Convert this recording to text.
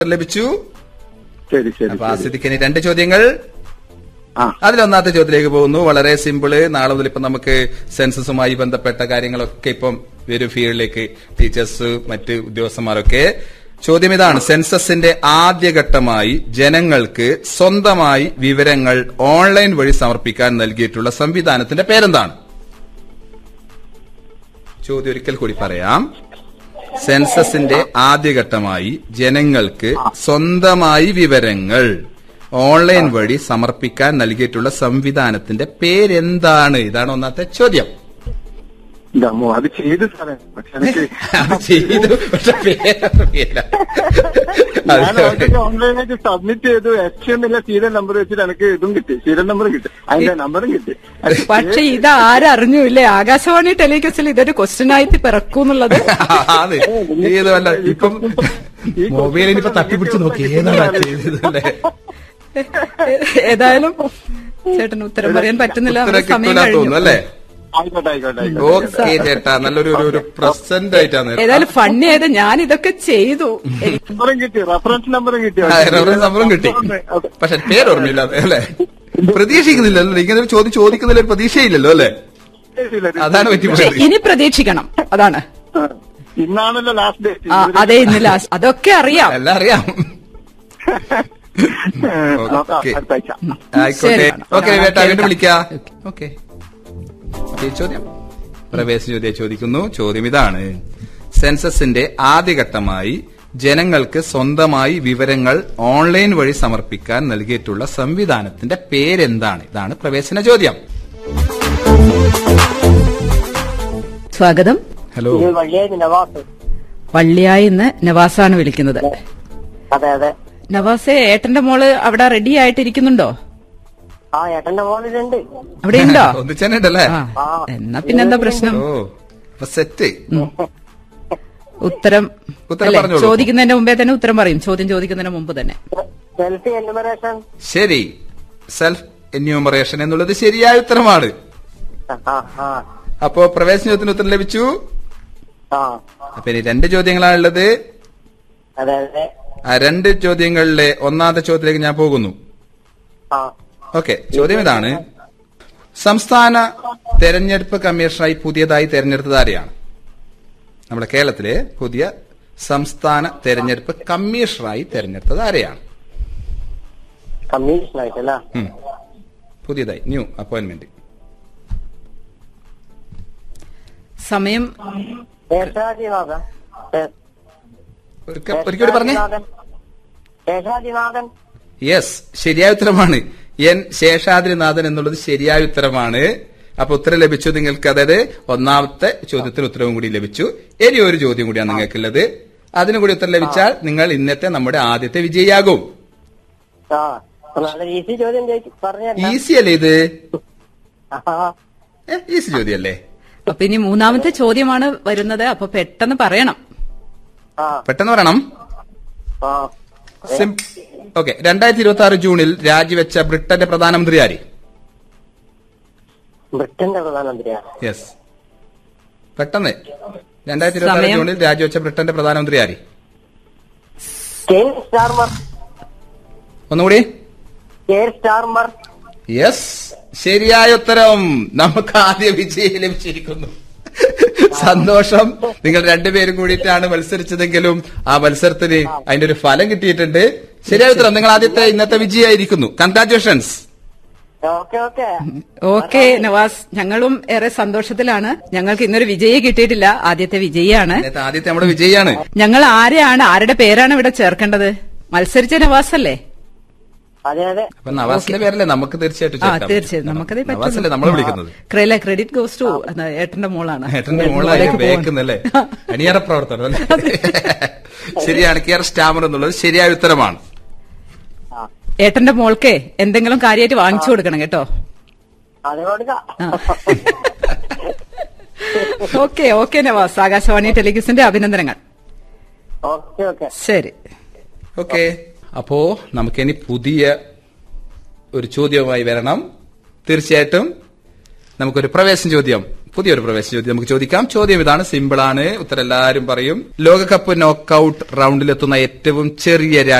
ലഭിച്ചു ശരി ശരി അപ്പൊ ആ ശരി. സ്ഥിതിക്ക് ഇനി രണ്ട് ചോദ്യങ്ങൾ ആ അതിലൊന്നാമത്തെ ചോദ്യത്തിലേക്ക് പോകുന്നു വളരെ സിമ്പിള് നാളെ മുതൽ ഇപ്പം നമുക്ക് സെൻസസുമായി ബന്ധപ്പെട്ട കാര്യങ്ങളൊക്കെ ഇപ്പം വരും ഫീൽഡിലേക്ക് ടീച്ചേഴ്സ് മറ്റ് ഉദ്യോഗസ്ഥന്മാരൊക്കെ ചോദ്യം ഇതാണ് സെൻസസിന്റെ ആദ്യഘട്ടമായി ജനങ്ങൾക്ക് സ്വന്തമായി വിവരങ്ങൾ ഓൺലൈൻ വഴി സമർപ്പിക്കാൻ നൽകിയിട്ടുള്ള സംവിധാനത്തിന്റെ പേരെന്താണ് ചോദ്യം ഒരിക്കൽ കൂടി പറയാം സെൻസസിന്റെ ആദ്യഘട്ടമായി ജനങ്ങൾക്ക് സ്വന്തമായി വിവരങ്ങൾ ഓൺലൈൻ വഴി സമർപ്പിക്കാൻ നൽകിയിട്ടുള്ള സംവിധാനത്തിന്റെ പേരെന്താണ് ഇതാണ് ഒന്നാമത്തെ ചോദ്യം ഇതമ്മോ അത് ചെയ്തു സാറേ പക്ഷെ എനിക്ക് അത് ചെയ്തു പക്ഷെ പേരറിയില്ല ഞാൻ അത് ഓൾറെഡി ഓൺലൈനായിട്ട് സബ്മിറ്റ് ചെയ്തു എച്ച് എന്നുള്ള സീരിയൽ നമ്പർ വെച്ചിട്ട് എനിക്ക് ഇതും കിട്ടി സീരിയൽ നമ്പറും കിട്ടി അതിന്റെ നമ്പറും കിട്ടി പക്ഷെ ഇത് ആരറിഞ്ഞൂല്ലേ ആകാശവാണി ടെലികാസ്റ്റിൽ ഇതൊരു ക്വസ്റ്റ്യൻ ആയിട്ട് പിറക്കൂന്നുള്ളത് അത് ഏതല്ല ഇപ്പം മൊബൈലിൽ ഇപ്പൊ തട്ടിപ്പിടിച്ച് നോക്കി ഏതാണ് ചെയ്തതല്ലേ ഏതായാലും ചേട്ടന് ഉത്തരം പറയാൻ പറ്റുന്നില്ല ഉത്തരം നമ്മുടെ സമയം കിട്ടൂല തോന്നുന്നു കഴിഞ്ഞു അല്ലേ ആയിക്കോട്ടെ ആയിക്കോട്ടെ ആയിക്കോട്ടെ ഓക്കെ ചേട്ടാ നല്ലൊരു ഒരു- ഒരു പ്രസന്റ് ആയിട്ടാണ് ഏതായാലും ഫണ്ണി ആയത് ഞാൻ ഇതൊക്കെ ചെയ്തു എനിക്ക് നമ്പറും കിട്ടി റെഫറൻസ് നമ്പറും കിട്ടി ആ, റഫറൻസ് നമ്പറും കിട്ടി അതെ. പക്ഷെ പേര് ഓർമ്മയില്ല അല്ലേ പ്രതീക്ഷിക്കുന്നില്ലല്ലോ ഇങ്ങനെ ഒരു ചോദ്യം ചോദിക്കുന്നതിൽ ഒരു പ്രതീക്ഷയില്ലല്ലോ അല്ലേ അതാണ് പക്ഷെ പറ്റിപ്പോയത് ഇനി പ്രതീക്ഷിക്കണം അതാണ് ആ. ഇന്നാണല്ലോ ലാസ്റ്റ് ഡേറ്റ് ആ, അതെ ഇന്ന് ലാസ്റ്റ് അതൊക്കെ അറിയാം എല്ലാം അറിയാം നോക്കാം ഓക്കെ. അടുത്ത ആഴ്ച ആയിക്കോട്ടെ ശരി. ഓക്കെ വേട്ട കേൾക്കാം. വീണ്ടും വിളിക്കാം ഓക്കെ ഈ ചോദ്യം പ്രവേശ ചോദ്യം ചോദിക്കുന്നു ചോദ്യം ഇതാണ് സെൻസസിന്റെ ആദ്യഘട്ടമായി ജനങ്ങൾക്ക് സ്വന്തമായി വിവരങ്ങൾ ഓൺലൈൻ വഴി സമർപ്പിക്കാൻ നൽകിയിട്ടുള്ള സംവിധാനത്തിന്റെ പേരെന്താണ് ഇതാണ് പ്രവേശന ചോദ്യം സ്വാഗതം ഹലോ ഇത് വഴിയായി നവാസ് വള്ളിയായി ഇന്ന് നവാസാണ് വിളിക്കുന്നത് അതെ അതെ നവാസെ ഏട്ടന്റെ മോള് അവിടെ റെഡി ആയിട്ടിരിക്കുന്നുണ്ടോ ആ ഏട്ടന്റെ മോളിലുണ്ട് അവിടെ ഉണ്ടോ ഒന്നിച്ചല്ലേ ആ എന്നാ പിന്നെന്താ പ്രശ്നം ഓ അപ്പൊ സെറ്റ് ഉത്തരം ഉത്തരം അല്ലേ? പറഞ്ഞോളൂ. ചോദിക്കുന്നതിന്റെ മുമ്പേ തന്നെ ഉത്തരം പറയും ചോദ്യം ചോദിക്കുന്നതിന് മുമ്പ് തന്നെ സെൽഫി എന്യൂമറേഷൻ ശരി സെൽഫ് എന്യൂമറേഷൻ എന്നുള്ളത് ശരിയായ ഉത്തരമാണ് ആ ആ അപ്പോ പ്രവേശന ചോദ്യത്തിന് ഉത്തരം ലഭിച്ചു ആ അപ്പൊ ഇനി രണ്ട് ചോദ്യങ്ങളാണുള്ളത് അതെ അതെ ആ രണ്ട് ചോദ്യങ്ങളിലെ ഒന്നാമത്തെ ചോദ്യത്തിലേക്ക് ഞാൻ പോകുന്നു ആ ഓക്കെ ചോദ്യം ഇതാണ് സംസ്ഥാന തെരഞ്ഞെടുപ്പ് കമ്മീഷണറായി പുതിയതായി തെരഞ്ഞെടുത്തത് ആരെയാണ് നമ്മുടെ കേരളത്തിലെ പുതിയ സംസ്ഥാന തെരഞ്ഞെടുപ്പ് കമ്മീഷണറായി തെരഞ്ഞെടുത്തത് ആരെയാണ് കമ്മീഷനായിട്ടല്ല ഉം. പുതിയതായി ന്യൂ അപ്പോയിന്റ്മെന്റ് സമയം ശേഷാദിനാഥൻ ശേ- ഒരിക്കൽ പറഞ്ഞേ ശേഷാദിനാഥൻ. ശേഷാദിനാഥൻ യെസ് ശരിയായ ഉത്തരമാണ് എൻ ശേഷാദ്രിനാഥൻ എന്നുള്ളത് ശരിയായ ഉത്തരമാണ് അപ്പൊ ഉത്തരം ലഭിച്ചു നിങ്ങൾക്ക് അതായത് ഒന്നാമത്തെ ചോദ്യത്തിന് ഉത്തരവും കൂടി ലഭിച്ചു ഇനി ഒരു ചോദ്യം കൂടിയാണ് നിങ്ങൾക്കുള്ളത് അതിനു കൂടി ഉത്തരം ലഭിച്ചാൽ നിങ്ങൾ ഇന്നത്തെ നമ്മുടെ ആദ്യത്തെ വിജയിയാകും ആ നല്ല ഈസി ചോദ്യം ചോദിച്ചു പറഞ്ഞു ഈസി അല്ലേ ഇത് ഈസി ചോദ്യമല്ലേ അപ്പൊ ഇനി മൂന്നാമത്തെ ചോദ്യമാണ് വരുന്നത് അപ്പൊ പെട്ടെന്ന് പറയണം ആ പെട്ടെന്ന് പറയണം ആ ഓക്കെ രണ്ടായിരത്തി ഇരുപത്തി ആറ് ജൂണിൽ രാജിവെച്ച ബ്രിട്ടന്റെ പ്രധാനമന്ത്രി ആര് ബ്രിട്ടന്റെ പ്രധാനമന്ത്രിയാ യെസ് പെട്ടെന്ന് രണ്ടായിരത്തി ഇരുപത്തി ആറ് സമയം. ജൂണിൽ രാജിവെച്ച ബ്രിട്ടന്റെ പ്രധാനമന്ത്രി ആര് കെയർ സ്റ്റാർമർ ഒന്നുകൂടി കെയർ സ്റ്റാർമർ യെസ് ശരിയായ ഉത്തരം നമുക്ക് ആദ്യ വിജയം ലഭിച്ചിരിക്കുന്നു സന്തോഷം നിങ്ങൾ രണ്ടുപേരും കൂടിയിട്ടാണ് മത്സരിച്ചതെങ്കിലും ആ മത്സരത്തിന് അതിന്റെ ഒരു ഫലം കിട്ടിയിട്ടുണ്ട് ശരിയായ ഉത്തരം നിങ്ങൾ ആദ്യത്തെ ഇന്നത്തെ വിജയായിരിക്കുന്നു congratulations okay okay okay Nawaz ഞങ്ങളും ഏറെ സന്തോഷത്തിലാണ് ഞങ്ങൾക്ക് ഇന്നൊരു വിജയി കിട്ടിയിട്ടില്ല ആദ്യത്തെ വിജയിയാണ് ഇന്നത്തെ ആദ്യത്തെ നമ്മുടെ വിജയാണ് ഞങ്ങൾ ആരെയാണ് ആരുടെ പേരാണ് ഇവിടെ ചേർക്കേണ്ടത് മത്സരിച്ച നവാസ് അല്ലേ അതെ അതെ അപ്പൊ നവാസിന്റെ പേരല്ലേ നമുക്ക് തീർച്ചയായിട്ടും ആ ചേർക്കാം. തീർച്ചയായും നമുക്കതേ നവാസല്ലേ നമ്മൾ വിളിക്കുന്നത് ക്രെല ക്രെഡിറ്റ് ഗോസ് ടു ഏട്ടന്റെ മോളാണ് ഏട്ടന്റെ മോളായി മോളേക്ക് പോവാൻ. ബേക്കുന്നല്ലേ അണിയറ പ്രവർത്തനം അല്ലേ ശരിയാണ് കിയർ സ്റ്റാമർ എന്നുള്ളത് ശരിയായ ഉത്തരമാണ് ആ ഏട്ടന്റെ മോൾക്ക് എന്തെങ്കിലും കാര്യമായിട്ട് വാങ്ങിച്ചു കൊടുക്കണം കേട്ടോ അത് കൊടുക്കാം ഓക്കെ ഓക്കെ നവാസ് ആകാശവാണി ടെലിവിഷന്റെ അഭിനന്ദനങ്ങൾ ഓക്കെ ഓക്കെ ശരി ഓക്കെ അപ്പോ നമുക്കിനി പുതിയ ഒരു ചോദ്യവുമായി വരണം തീർച്ചയായിട്ടും നമുക്കൊരു പ്രവേശന ചോദ്യം പുതിയൊരു പ്രവേശന ചോദ്യം നമുക്ക് ചോദിക്കാം ചോദ്യം ഇതാണ് സിമ്പിൾ ആണ് ഉത്തരം എല്ലാവരും പറയും ലോകകപ്പ് നോക്കൌട്ട് റൗണ്ടിലെത്തുന്ന ഏറ്റവും ചെറിയ